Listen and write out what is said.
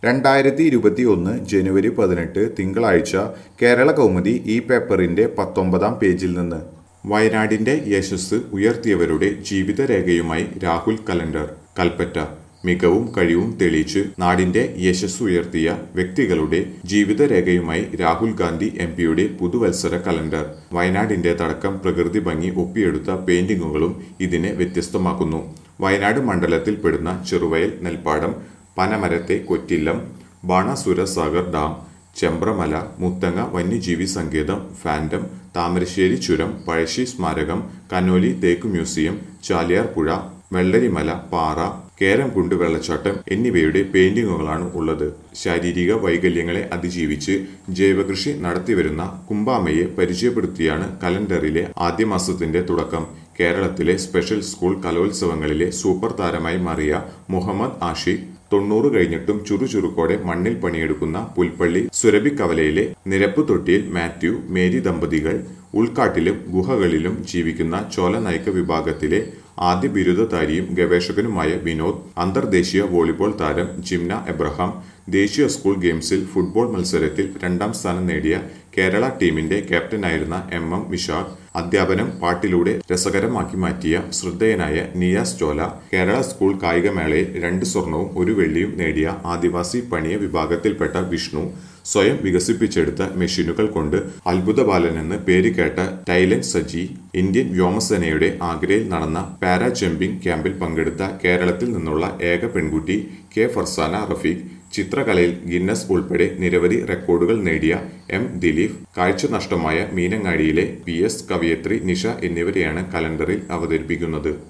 രണ്ടായിരത്തി ഇരുപത്തി ഒന്ന് ജനുവരി പതിനെട്ട് തിങ്കളാഴ്ച കേരള കൗമുദി ഈ പേപ്പറിന്റെ പത്തൊമ്പതാം പേജിൽ നിന്ന് വയനാടിന്റെ യശസ് ഉയർത്തിയവരുടെ ജീവിതരേഖയുമായി രാഹുൽ കലണ്ടർ കൽപ്പറ്റ മികവും കഴിവും തെളിയിച്ച് നാടിന്റെ യശസ് ഉയർത്തിയ വ്യക്തികളുടെ ജീവിതരേഖയുമായി രാഹുൽ ഗാന്ധി എം പിയുടെ പുതുവത്സര കലണ്ടർ വയനാടിന്റെ തടക്കം പ്രകൃതി ഭംഗി ഒപ്പിയെടുത്ത പെയിന്റിങ്ങുകളും ഇതിനെ വ്യത്യസ്തമാക്കുന്നു വയനാട് മണ്ഡലത്തിൽപ്പെടുന്ന ചെറുവയൽ നെൽപ്പാടം പനമരത്തെ കൊറ്റില്ലം ബാണാസുര സാഗർ ഡാം ചെമ്പ്രമല മുത്തങ്ങ വന്യജീവി സങ്കേതം ഫാൻറ്റം താമരശ്ശേരി ചുരം പഴശ്ശി സ്മാരകം കനോലി തേക്ക് മ്യൂസിയം ചാലിയാർ പുഴ വെള്ളരിമല പാറ കേരംകുണ്ട് വെള്ളച്ചാട്ടം എന്നിവയുടെ പെയിന്റിങ്ങുകളാണ് ഉള്ളത് ശാരീരിക വൈകല്യങ്ങളെ അതിജീവിച്ച് ജൈവകൃഷി നടത്തിവരുന്ന കുമ്പാമയെ പരിചയപ്പെടുത്തിയാണ് കലണ്ടറിലെ ആദ്യ മാസത്തിന്റെ തുടക്കം കേരളത്തിലെ സ്പെഷ്യൽ സ്കൂൾ കലോത്സവങ്ങളിലെ സൂപ്പർ താരമായി മാറിയ മുഹമ്മദ് ആഷിഖ് തൊണ്ണൂറ് കഴിഞ്ഞിട്ടും ചുറുചുറുക്കോടെ മണ്ണിൽ പണിയെടുക്കുന്ന പുൽപ്പള്ളി സുരഭിക്കവലയിലെ നിരപ്പ് തൊട്ടിയിൽ മാത്യു മേരി ദമ്പതികൾ ഉൾക്കാട്ടിലും ഗുഹകളിലും ജീവിക്കുന്ന ചോല നയക്ക വിഭാഗത്തിലെ ആദ്യ ബിരുദധാരിയും ഗവേഷകനുമായ വിനോദ് അന്തർദേശീയ വോളിബോൾ താരം ജിംന എബ്രഹാം ദേശീയ സ്കൂൾ ഗെയിംസിൽ ഫുട്ബോൾ മത്സരത്തിൽ രണ്ടാം സ്ഥാനം നേടിയ കേരള ടീമിന്റെ ക്യാപ്റ്റനായിരുന്ന എം എം വിശാഖ് അധ്യാപനം പാട്ടിലൂടെ രസകരമാക്കി മാറ്റിയ ശ്രദ്ധേയനായ നിയാസ് ചോല കേരള സ്കൂൾ കായികമേളയിൽ രണ്ട് സ്വർണവും ഒരു വെള്ളിയും നേടിയ ആദിവാസി പണിയ വിഭാഗത്തിൽപ്പെട്ട വിഷ്ണു സ്വയം വികസിപ്പിച്ചെടുത്ത മെഷീനുകൾ കൊണ്ട് അത്ഭുത ബാലനെന്ന് പേര് കേട്ട ടൈലൻ സജി ഇന്ത്യൻ വ്യോമസേനയുടെ ആഗ്രയിൽ നടന്ന പാരാ ജമ്പിംഗ് ക്യാമ്പിൽ പങ്കെടുത്ത കേരളത്തിൽ നിന്നുള്ള ഏക പെൺകുട്ടി കെ ഫർസാന റഫീഖ് ചിത്രകലയിൽ ഗിന്നസ് ഉൾപ്പെടെ നിരവധി റെക്കോർഡുകൾ നേടിയ എം ദിലീപ് കാഴ്ച നഷ്ടമായ മീനങ്ങാടിയിലെ പി എസ് കവിയത്രി നിഷ എന്നിവരെയാണ് കലണ്ടറിൽ അവതരിപ്പിക്കുന്നത്